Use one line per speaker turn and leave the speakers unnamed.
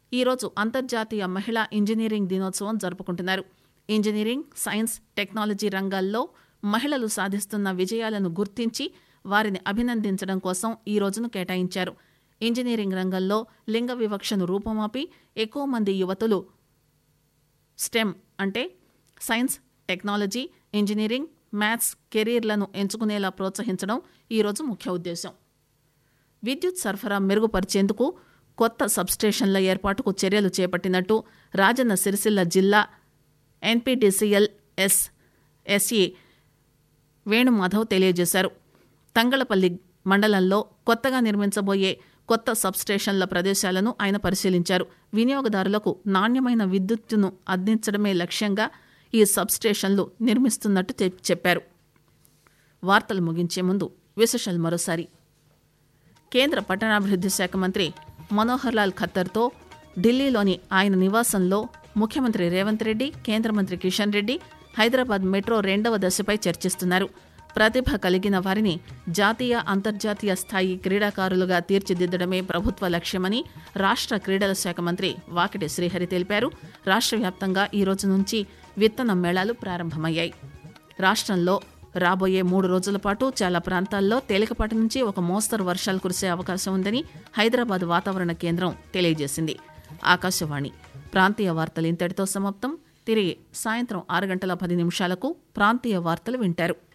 ఈరోజు అంతర్జాతీయ మహిళా ఇంజనీరింగ్ దినోత్సవం జరుపుకుంటున్నారు ఇంజనీరింగ్ సైన్స్ టెక్నాలజీ రంగాల్లో మహిళలు సాధిస్తున్న విజయాలను గుర్తించి వారిని అభినందించడం కోసం ఈ రోజును కేటాయించారు ఇంజనీరింగ్ రంగంలో లింగ వివక్షను రూపుమాపి ఎక్కువ మంది యువతులు స్టెమ్ అంటే సైన్స్ టెక్నాలజీ ఇంజనీరింగ్ మ్యాథ్స్ కెరీర్లను ఎంచుకునేలా ప్రోత్సహించడం ఈరోజు ముఖ్య ఉద్దేశం విద్యుత్ సరఫరా మెరుగుపరిచేందుకు కొత్త సబ్స్టేషన్ల ఏర్పాటుకు చర్యలు చేపట్టినట్టు రాజన్న సిరిసిల్ల జిల్లా ఎన్పీడీసీఎల్ ఎస్ ఎస్ఈ వేణుమాధవ్ తెలియజేశారు తంగళపల్లి మండలంలో కొత్తగా నిర్మించబోయే కొత్త సబ్స్టేషన్ల ప్రదేశాలను ఆయన పరిశీలించారు వినియోగదారులకు నాణ్యమైన విద్యుత్తును అందించడమే లక్ష్యంగా ఈ సబ్స్టేషన్లు నిర్మిస్తున్నట్టు చెప్- చెప్పారు వార్తలు ముగించే ముందు విశేషాలు మరోసారి కేంద్ర పట్టణాభివృద్ధి శాఖ మంత్రి మనోహర్ లాల్ ఖట్టర్తో ఢిల్లీలోని ఆయన నివాసంలో ముఖ్యమంత్రి రేవంత్ రెడ్డి కేంద్ర మంత్రి కిషన్ రెడ్డి హైదరాబాద్ మెట్రో రెండవ దశపై చర్చిస్తున్నారు ప్రతిభ కలిగిన వారిని జాతీయ అంతర్జాతీయ స్థాయి క్రీడాకారులుగా తీర్చిదిద్దడమే ప్రభుత్వ లక్ష్యమని రాష్ట్ర క్రీడల శాఖ మంత్రి వాకిటి శ్రీహరి తెలిపారు రాష్ట్ర వ్యాప్తంగా ఈ రోజు నుంచి విత్తన మేళాలు ప్రారంభమయ్యాయి రాష్ట్రంలో రాబోయే మూడు రోజుల పాటు చాలా ప్రాంతాల్లో తేలికపాటి నుంచి ఒక మోస్తరు వర్షాలు కురిసే అవకాశం ఉందని హైదరాబాద్ వాతావరణ కేంద్రం తెలియజేసింది ఆకాశవాణి ప్రాంతీయ వార్తలు ఇంతటితో సమాప్తం తిరిగి సాయంత్రం ఆరు గంటల పది నిమిషాలకు ప్రాంతీయ వార్తలు వింటారు